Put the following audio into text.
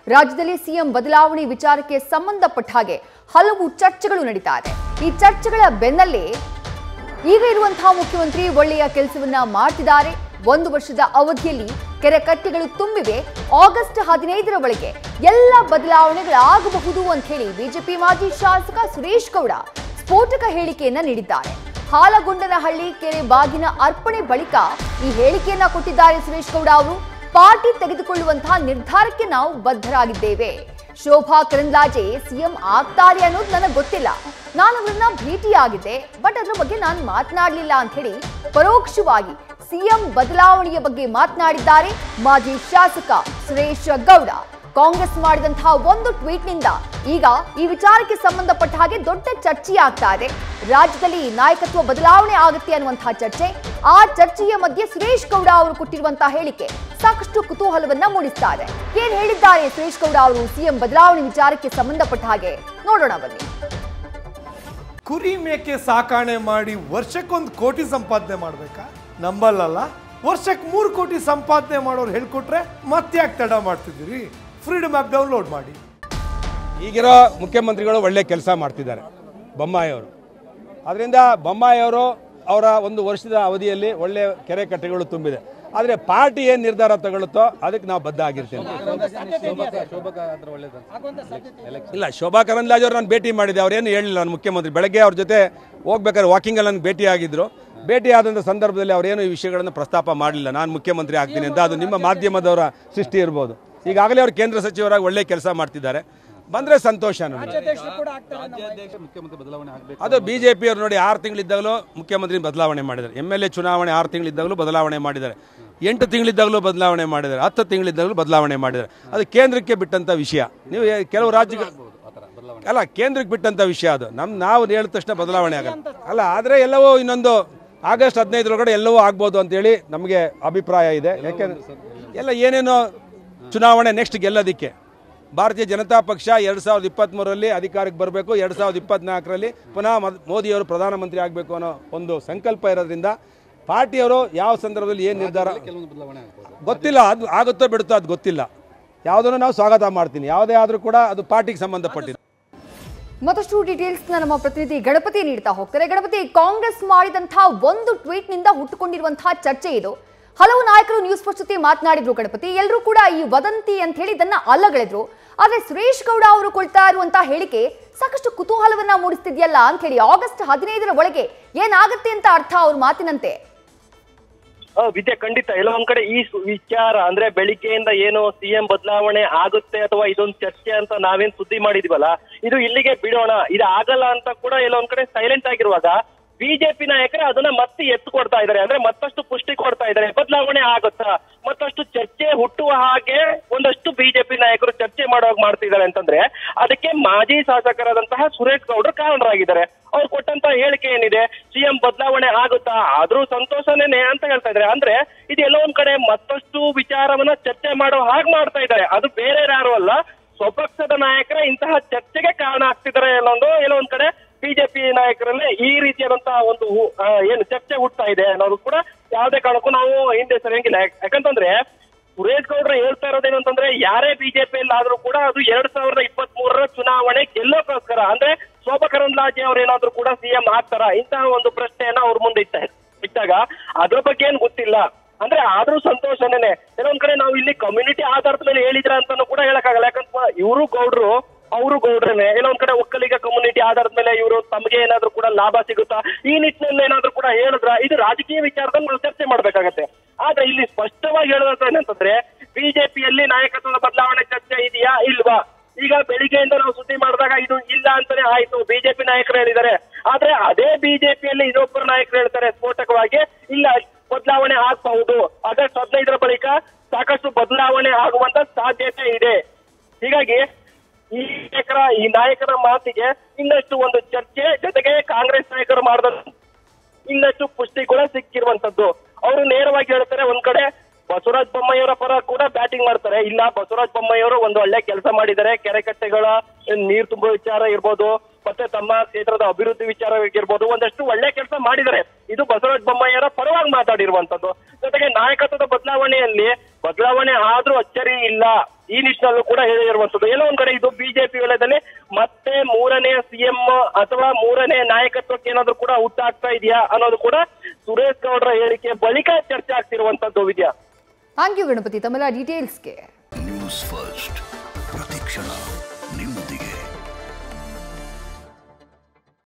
ರಾಜ್ಯದಲ್ಲಿ ಸಿಎಂ ಬದಲಾವಣೆ ವಿಚಾರಕ್ಕೆ ಸಂಬಂಧಪಟ್ಟ ಹಾಗೆ ಹಲವು ಚರ್ಚೆಗಳು ನಡೀತಾ ಇದೆ ಈ ಚರ್ಚೆಗಳ ಬೆನ್ನಲ್ಲೇ ಈಗ ಇರುವಂತಹ ಮುಖ್ಯಮಂತ್ರಿ ಒಳ್ಳೆಯ ಕೆಲಸವನ್ನ ಮಾಡ್ತಿದ್ದಾರೆ ಒಂದು ವರ್ಷದ ಅವಧಿಯಲ್ಲಿ ಕೆರೆ ಕಟ್ಟೆಗಳು ತುಂಬಿವೆ ಆಗಸ್ಟ್ ಹದಿನೈದರ ಒಳಗೆ ಎಲ್ಲ ಬದಲಾವಣೆಗಳಾಗಬಹುದು ಅಂತ ಹೇಳಿ ಬಿಜೆಪಿ ಮಾಜಿ ಶಾಸಕ ಸುರೇಶ್ ಗೌಡ ಸ್ಫೋಟಕ ಹೇಳಿಕೆಯನ್ನ ನೀಡಿದ್ದಾರೆ ಹಾಲಗೊಂಡನಹಳ್ಳಿ ಕೆರೆ ಬಾಗಿನ ಅರ್ಪಣೆ ಬಳಿಕ ಈ ಹೇಳಿಕೆಯನ್ನ ಕೊಟ್ಟಿದ್ದಾರೆ ಸುರೇಶ್ ಗೌಡ ಅವರು ಪಾರ್ಟಿ ತೆಗೆದುಕೊಳ್ಳುವಂತಹ ನಿರ್ಧಾರಕ್ಕೆ ನಾವು ಬದ್ಧರಾಗಿದ್ದೇವೆ ಶೋಭಾ ಕರಂದ್ಲಾಜೆ ಸಿಎಂ ಆಗ್ತಾರೆ ಅನ್ನೋದು ನನಗೆ ಗೊತ್ತಿಲ್ಲ ನಾನು ಅವರನ್ನ ಭೇಟಿಯಾಗಿದ್ದೆ ಬಟ್ ಅದ್ರ ಬಗ್ಗೆ ನಾನು ಮಾತನಾಡಲಿಲ್ಲ ಅಂತ ಹೇಳಿ ಪರೋಕ್ಷವಾಗಿ ಸಿಎಂ ಬದಲಾವಣೆಯ ಬಗ್ಗೆ ಮಾತನಾಡಿದ್ದಾರೆ ಮಾಜಿ ಶಾಸಕ ಸುರೇಶ್ ಗೌಡ ಕಾಂಗ್ರೆಸ್ ಮಾಡಿದಂತಹ ಒಂದು ಟ್ವೀಟ್ನಿಂದ ಈಗ ಈ ವಿಚಾರಕ್ಕೆ ಸಂಬಂಧಪಟ್ಟ ಹಾಗೆ ದೊಡ್ಡ ಚರ್ಚೆ ಆಗ್ತಾ ಇದೆ ರಾಜ್ಯದಲ್ಲಿ ನಾಯಕತ್ವ ಬದಲಾವಣೆ ಆಗುತ್ತೆ ಅನ್ನುವಂತಹ ಚರ್ಚೆ ಆ ಚರ್ಚೆಯ ಮಧ್ಯೆ ಸುರೇಶ್ ಗೌಡ ಅವರು ಕೊಟ್ಟಿರುವಂತಹ ಹೇಳಿಕೆ ಸಾಕಷ್ಟು ಕುತೂಹಲವನ್ನ ಮೂಡಿಸ್ತಾ ಇದೆ ಏನ್ ಹೇಳಿದ್ದಾರೆ ಸುರೇಶ್ ಗೌಡ ಅವರು ಸಿಎಂ ಬದಲಾವಣೆ ವಿಚಾರಕ್ಕೆ ಸಂಬಂಧಪಟ್ಟ ಹಾಗೆ ನೋಡೋಣ ಬನ್ನಿ ಕುರಿ ಮೇಕೆ ಸಾಕಾಣೆ ಮಾಡಿ ವರ್ಷಕ್ಕೊಂದು ಕೋಟಿ ಸಂಪಾದನೆ ಮಾಡ್ಬೇಕಾ ನಂಬಲ್ಲಲ್ಲ ವರ್ಷಕ್ಕೆ ಮೂರು ಕೋಟಿ ಸಂಪಾದನೆ ಮಾಡೋರು ಹೇಳ್ಕೊಟ್ರೆ ಮತ್ತ್ಯಾಕೆ ತಡ ಮಾಡ್ತಿದ್ದೀರಿ ಫ್ರೀಡಮ್ ಆ್ಯಪ್ ಡೌನ್ಲೋಡ್ ಮಾಡಿ ಈಗಿರೋ ಮುಖ್ಯಮಂತ್ರಿಗಳು ಒಳ್ಳೆ ಕೆಲಸ ಮಾಡ್ತಿದ್ದಾರೆ ಬೊಮ್ಮಾಯಿಯವರು ಅದರಿಂದ ಬೊಮ್ಮಾಯಿಯವರು ಅವರ ಒಂದು ವರ್ಷದ ಅವಧಿಯಲ್ಲಿ ಒಳ್ಳೆ ಕೆರೆ ಕಟ್ಟೆಗಳು ತುಂಬಿದೆ ಆದರೆ ಪಾರ್ಟಿ ಏನು ನಿರ್ಧಾರ ತಗೊಳುತ್ತೋ ಅದಕ್ಕೆ ನಾವು ಬದ್ಧ ಆಗಿರ್ತೀವಿ ಇಲ್ಲ ಶೋಭಾ ಕರಂದ್ಲಾಜೆ ಅವ್ರು ನಾನು ಭೇಟಿ ಮಾಡಿದೆ ಅವ್ರೇನು ಹೇಳಿಲ್ಲ ನಾನು ಮುಖ್ಯಮಂತ್ರಿ ಬೆಳಗ್ಗೆ ಅವ್ರ ಜೊತೆ ಹೋಗ್ಬೇಕಾದ್ರೆ ವಾಕಿಂಗಲ್ಲಿ ನನಗೆ ಭೇಟಿ ಆಗಿದ್ರು ಭೇಟಿ ಆದಂಥ ಸಂದರ್ಭದಲ್ಲಿ ಅವರೇನು ಈ ವಿಷಯಗಳನ್ನು ಪ್ರಸ್ತಾಪ ಮಾಡಲಿಲ್ಲ ನಾನು ಮುಖ್ಯಮಂತ್ರಿ ಆಗ್ತೀನಿ ಅಂತ ಅದು ನಿಮ್ಮ ಮಾಧ್ಯಮದವರ ಸೃಷ್ಟಿ ಇರ್ಬೋದು ಈಗಾಗಲೇ ಅವರು ಕೇಂದ್ರ ಸಚಿವರಾಗಿ ಒಳ್ಳೆ ಕೆಲಸ ಮಾಡ್ತಿದ್ದಾರೆ ಬಂದರೆ ಸಂತೋಷ ನನಗೆ ಅದು ಬಿಜೆಪಿ ಅವರು ನೋಡಿ ಆರು ತಿಂಗಳಿದ್ದಾಗಲೂ ಮುಖ್ಯಮಂತ್ರಿ ಬದಲಾವಣೆ ಮಾಡಿದ್ದಾರೆ ಎಮ್ ಎಲ್ ಎ ಚುನಾವಣೆ ಆರು ತಿಂಗಳಿದ್ದಾಗಲೂ ಬದಲಾವಣೆ ಮಾಡಿದ್ದಾರೆ ಎಂಟು ತಿಂಗಳಿದ್ದಾಗಲೂ ಬದಲಾವಣೆ ಮಾಡಿದ್ದಾರೆ ಹತ್ತು ತಿಂಗಳಿದ್ದಾಗಲೂ ಬದಲಾವಣೆ ಮಾಡಿದ್ದಾರೆ ಅದು ಕೇಂದ್ರಕ್ಕೆ ಬಿಟ್ಟಂಥ ವಿಷಯ ನೀವು ಏ- ಕೆಲವು ರಾಜ್ಯಗಳು ಅಲ್ಲ ಕೇಂದ್ರಕ್ಕೆ ಬಿಟ್ಟಂಥ ವಿಷಯ ಅದು ನಮ್ಮ ನಾವು ಹೇಳಿದ ತಕ್ಷಣ ಬದಲಾವಣೆ ಆಗಲ್ಲ ಅಲ್ಲ ಆದರೆ ಎಲ್ಲವೂ ಇನ್ನೊಂದು ಆಗಸ್ಟ್ ಹದಿನೈದರೊಳಗಡೆ ಎಲ್ಲವೂ ಆಗ್ಬೋದು ಅಂತೇಳಿ ನಮಗೆ ಅಭಿಪ್ರಾಯ ಇದೆ ಯಾಕೆಂದ್ರೆ ಎಲ್ಲ ಏನೇನೋ ಚುನಾವಣೆ ನೆಕ್ಸ್ಟ್ ಗೆಲ್ಲೋದಕ್ಕೆ ಭಾರತೀಯ ಜನತಾ ಪಕ್ಷ ಎರಡು ಸಾವಿರದ ಇಪ್ಪತ್ತ್ಮೂರರಲ್ಲಿ ಅಧಿಕಾರಕ್ಕೆ ಬರಬೇಕು ಎರಡು ಸಾವಿರದ ಇಪ್ಪತ್ನಾಲ್ಕರಲ್ಲಿ ಪುನಃ ಮದ್- ಮೋದಿಯವರು ಪ್ರಧಾನಮಂತ್ರಿ ಆಗಬೇಕು ಅನ್ನೋ ಒಂದು ಸಂಕಲ್ಪ ಇರೋದ್ರಿಂದ ಪಾರ್ಟಿಯವರು ಯಾವ ಸಂದರ್ಭದಲ್ಲಿ ಏನು ನಿರ್ಧಾರ ಗೊತ್ತಿಲ್ಲ ಅದು ಆಗುತ್ತೋ ಬಿಡುತ್ತೋ ಅದು ಗೊತ್ತಿಲ್ಲ ಯಾವುದನ್ನು ನಾವು ಸ್ವಾಗತ ಮಾಡ್ತೀನಿ ಯಾವುದೇ ಆದರೂ ಕೂಡ ಅದು ಪಾರ್ಟಿಗೆ ಸಂಬಂಧಪಟ್ಟಿದೆ ಮತ್ತಷ್ಟು ಡೀಟೇಲ್ಸ್ ನಮ್ಮ ಪ್ರತಿನಿಧಿ ಗಣಪತಿ ನೀಡ್ತಾ ಹೋಗ್ತಾರೆ ಗಣಪತಿ ಕಾಂಗ್ರೆಸ್ ಮಾಡಿದಂತಹ ಒಂದು ಟ್ವೀಟ್ ನಿಂದ ಹುಟ್ಟುಕೊಂಡಿರುವಂತಹ ಚರ್ಚೆ ಇದು ಹಲವು ನಾಯಕರು ನ್ಯೂಸ್ ಫಸ್ಟ್ ಜೊತೆ ಮಾತನಾಡಿದ್ರು ಗಣಪತಿ ಎಲ್ಲರೂ ಕೂಡ ಈ ವದಂತಿ ಅಂತ ಹೇಳಿ ಇದನ್ನ ಅಲ್ಲಗಳೆದ್ರು ಆದ್ರೆ ಸುರೇಶ್ ಗೌಡ ಅವರು ಕೊಳ್ತಾ ಇರುವಂತಹ ಹೇಳಿಕೆ ಸಾಕಷ್ಟು ಕುತೂಹಲವನ್ನ ಮೂಡಿಸ್ತಿದ್ಯಲ್ಲ ಅಂತ ಹೇಳಿ ಆಗಸ್ಟ್ ಹದಿನೈದರ ಒಳಗೆ ಏನಾಗತ್ತೆ ಅಂತ ಅರ್ಥ ಅವ್ರ ಮಾತಿನಂತೆ ಆ, ವಿದ್ಯೆ ಖಂಡಿತ ಎಲ್ಲ ಒಂದ್ ಕಡೆ ಈ ಸು- ವಿಚಾರ ಅಂದ್ರೆ ಬೆಳಿಗ್ಗೆಯಿಂದ ಏನು ಸಿಎಂ ಬದಲಾವಣೆ ಆಗುತ್ತೆ ಅಥವಾ ಇದೊಂದು ಚರ್ಚೆ ಅಂತ ನಾವೇನ್ ಸುದ್ದಿ ಮಾಡಿದ್ವಲ್ಲ ಇದು ಇಲ್ಲಿಗೆ ಬಿಡೋಣ ಇದು ಆಗಲ್ಲ ಅಂತ ಕೂಡ ಎಲ್ಲ ಒಂದ್ ಕಡೆ ಸೈಲೆಂಟ್ ಆಗಿರುವಾಗ ಬಿಜೆಪಿ ನಾಯಕರೇ ಅದನ್ನ ಮತ್ತೆ ಎತ್ತು ಕೊಡ್ತಾ ಇದ್ದಾರೆ ಅಂದ್ರೆ ಮತ್ತಷ್ಟು ಪುಷ್ಟಿ ಕೊಡ್ತಾ ಇದ್ದಾರೆ ಬದಲಾವಣೆ ಆಗುತ್ತಾ ಮತ್ತಷ್ಟು ಚರ್ಚೆ ಹುಟ್ಟುವ ಹಾಗೆ ಒಂದಷ್ಟು ಬಿಜೆಪಿ ನಾಯಕರು ಚರ್ಚೆ ಮಾಡುವಾಗ ಮಾಡ್ತಿದ್ದಾರೆ ಅಂತಂದ್ರೆ ಅದಕ್ಕೆ ಮಾಜಿ ಶಾಸಕರಾದಂತಹ ಸುರೇಶ್ ಗೌಡರು ಕಾರಣರಾಗಿದ್ದಾರೆ ಅವ್ರು ಕೊಟ್ಟಂತ ಹೇಳಿಕೆ ಏನಿದೆ ಸಿಎಂ ಬದಲಾವಣೆ ಆಗುತ್ತಾ ಆದ್ರೂ ಸಂತೋಷನೇನೆ ಅಂತ ಹೇಳ್ತಾ ಇದ್ದಾರೆ ಅಂದ್ರೆ ಇದು ಎಲ್ಲೋ ಒಂದ್ ಕಡೆ ಮತ್ತಷ್ಟು ವಿಚಾರವನ್ನ ಚರ್ಚೆ ಮಾಡೋ ಹಾಗೆ ಮಾಡ್ತಾ ಇದ್ದಾರೆ ಅದು ಬೇರೆ ಯಾರು ಅಲ್ಲ ಸ್ವಪಕ್ಷದ ನಾಯಕರ ಇಂತಹ ಚರ್ಚೆಗೆ ಕಾರಣ ಆಗ್ತಿದ್ದಾರೆ ಅನ್ನೋದು ಎಲ್ಲೋ ಒಂದ್ ಕಡೆ ಬಿಜೆಪಿ ನಾಯಕರಲ್ಲೇ ಈ ರೀತಿಯಾದಂತಹ ಒಂದು ಆ, ಏನು ಚರ್ಚೆ ಹುಟ್ತಾ ಇದೆ ಅನ್ನೋದು ಕೂಡ ಯಾವುದೇ ಕಾರಣಕ್ಕೂ ನಾವು ಹಿಂದೆ ಸರಿಯಂಗಿಲ್ಲ ಯಾಕ್- ಯಾಕಂತಂದ್ರೆ ಸುರೇಶ್ ಗೌಡ್ರು ಹೇಳ್ತಾ ಇರೋದೇನು ಅಂತಂದ್ರೆ ಯಾರೇ ಬಿಜೆಪಿಯಲ್ಲಿ ಆದ್ರೂ ಕೂಡ ಅದು ಎರಡ್ ಸಾವಿರದ ಇಪ್ಪತ್ತ್ ಮೂರರ ಚುನಾವಣೆ ಗೆಲ್ಲೋಕೋಸ್ಕರ ಅಂದ್ರೆ ಶೋಭಾ ಕರಂದ್ಲಾಜೆ ಅವ್ರು ಏನಾದ್ರೂ ಕೂಡ ಸಿಎಂ ಆಗ್ತಾರ ಇಂತಹ ಒಂದು ಪ್ರಶ್ನೆಯನ್ನ ಅವ್ರ ಮುಂದೆ ಇಟ್ಟ ಇಟ್ಟಾಗ ಅದ್ರ ಬಗ್ಗೆ ಏನ್ ಗೊತ್ತಿಲ್ಲ ಅಂದ್ರೆ ಆದ್ರೂ ಸಂತೋಷನೇನೆ ಕೆಲವೊಂದ್ ಕಡೆ ನಾವು ಇಲ್ಲಿ ಕಮ್ಯುನಿಟಿ ಆಧಾರದ ಮೇಲೆ ಹೇಳಿದ್ರ ಅಂತಾನು ಕೂಡ ಹೇಳಕ್ಕಾಗಲ್ಲ ಯಾಕಂತ ಇವರು ಗೌಡ್ರು ಅವರು ಗೌಡ್ರನೆ ಕೆಲವೊಂದ್ ಕಡೆ ಒಕ್ಕಲಿಗ ಕಮ್ಯುನಿಟಿ ಆಧಾರದ ಮೇಲೆ ಇವರು ತಮಗೆ ಏನಾದ್ರೂ ಕೂಡ ಲಾಭ ಸಿಗುತ್ತಾ ಈ ನಿಟ್ಟಿನಲ್ಲಿ ಏನಾದ್ರೂ ಕೂಡ ಹೇಳಿದ್ರ ಇದು ರಾಜಕೀಯ ವಿಚಾರದಲ್ಲಿ ನಾವು ಚರ್ಚೆ ಮಾಡ್ಬೇಕಾಗತ್ತೆ ಆದ್ರೆ ಇಲ್ಲಿ ಸ್ಪಷ್ಟವಾಗಿ ಹೇಳೋದಂತ ಏನಂತಂದ್ರೆ ಬಿಜೆಪಿಯಲ್ಲಿ ನಾಯಕತ್ವದ ಬದಲಾವಣೆ ಚರ್ಚೆ ಇದೆಯಾ ಇಲ್ವಾ ಈಗ ಬೆಳಿಗ್ಗೆಯಿಂದ ನಾವು ಸುದ್ದಿ ಮಾಡಿದಾಗ ಇದು ಇಲ್ಲ ಅಂತಾನೆ ಆಯ್ತು ಬಿಜೆಪಿ ನಾಯಕರು ಹೇಳಿದ್ದಾರೆ ಆದ್ರೆ ಅದೇ ಬಿಜೆಪಿಯಲ್ಲಿ ಇನ್ನೊಬ್ಬರು ನಾಯಕರು ಹೇಳ್ತಾರೆ ಸ್ಫೋಟಕವಾಗಿ ಇಲ್ಲ ಬದಲಾವಣೆ ಆಗಬಹುದು ಆಗಸ್ಟ್ ಹದಿನೈದರ ಬಳಿಕ ಸಾಕಷ್ಟು ಬದಲಾವಣೆ ಆಗುವಂತ ಸಾಧ್ಯತೆ ಇದೆ ಹೀಗಾಗಿ ಈ ನಾಯಕರ ಈ ನಾಯಕರ ಮಾತಿಗೆ ಇನ್ನಷ್ಟು ಒಂದು ಚರ್ಚೆ ಜೊತೆಗೆ ಕಾಂಗ್ರೆಸ್ ನಾಯಕರು ಮಾಡಿದ ಇನ್ನಷ್ಟು ಪುಷ್ಟಿ ಕೂಡ ಸಿಕ್ಕಿರುವಂತದ್ದು ಅವರು ನೇರವಾಗಿ ಹೇಳ್ತಾರೆ ಒಂದ್ ಕಡೆ ಬಸವರಾಜ ಬೊಮ್ಮಾಯಿಯವರ ಪರ ಕೂಡ ಬ್ಯಾಟಿಂಗ್ ಮಾಡ್ತಾರೆ ಇಲ್ಲ ಬಸವರಾಜ ಬೊಮ್ಮಾಯಿಯವರು ಒಂದು ಒಳ್ಳೆ ಕೆಲಸ ಮಾಡಿದ್ದಾರೆ ಕೆರೆಕಟ್ಟೆಗಳ ನೀರು ತುಂಬುವ ವಿಚಾರ ಇರ್ಬೋದು ಮತ್ತೆ ತಮ್ಮ ಕ್ಷೇತ್ರದ ಅಭಿವೃದ್ಧಿ ವಿಚಾರ ಇರ್ಬೋದು ಒಂದಷ್ಟು ಒಳ್ಳೆ ಕೆಲಸ ಮಾಡಿದ್ದಾರೆ ಇದು ಬಸವರಾಜ ಬೊಮ್ಮಾಯಿಯವರ ಪರವಾಗಿ ಮಾತಾಡಿರುವಂತದ್ದು ಜೊತೆಗೆ ನಾಯಕತ್ವದ ಬದಲಾವಣೆಯಲ್ಲಿ ಬದಲಾವಣೆ ಆದ್ರೂ ಅಚ್ಚರಿ ಇಲ್ಲ ಈ ನಿಟ್ಟಿನಲ್ಲೂ ಕೂಡ ಹೇಳಿರುವಂತದ್ದು ಎಲ್ಲೋ ಒಂದ್ ಕಡೆ ಇದು ಬಿಜೆಪಿ ವಲಯದಲ್ಲಿ ಮತ್ತೆ ಮೂರನೇ ಸಿಎಂ ಅಥವಾ ಮೂರನೇ ನಾಯಕತ್ವಕ್ಕೆ ಏನಾದ್ರು ಕೂಡ ಹುಟ್ಟಾಗ್ತಾ ಇದೆಯಾ ಅನ್ನೋದು ಕೂಡ ಸುರೇಶ್ ಗೌಡ್ರ ಹೇಳಿಕೆ ಬಳಿಕ ಚರ್ಚೆ ಆಗ್ತಿರುವಂತದ್ದು ವಿದ್ಯಾ ಥ್ಯಾಂಕ್ ಯು ಗಣಪತಿ ತಮ್ಮೆಲ್ಲ ಡೀಟೇಲ್ಸ್ಗೆ ನ್ಯೂಸ್ ಫಸ್ಟ್ ಪ್ರತಿಕ್ಷಣ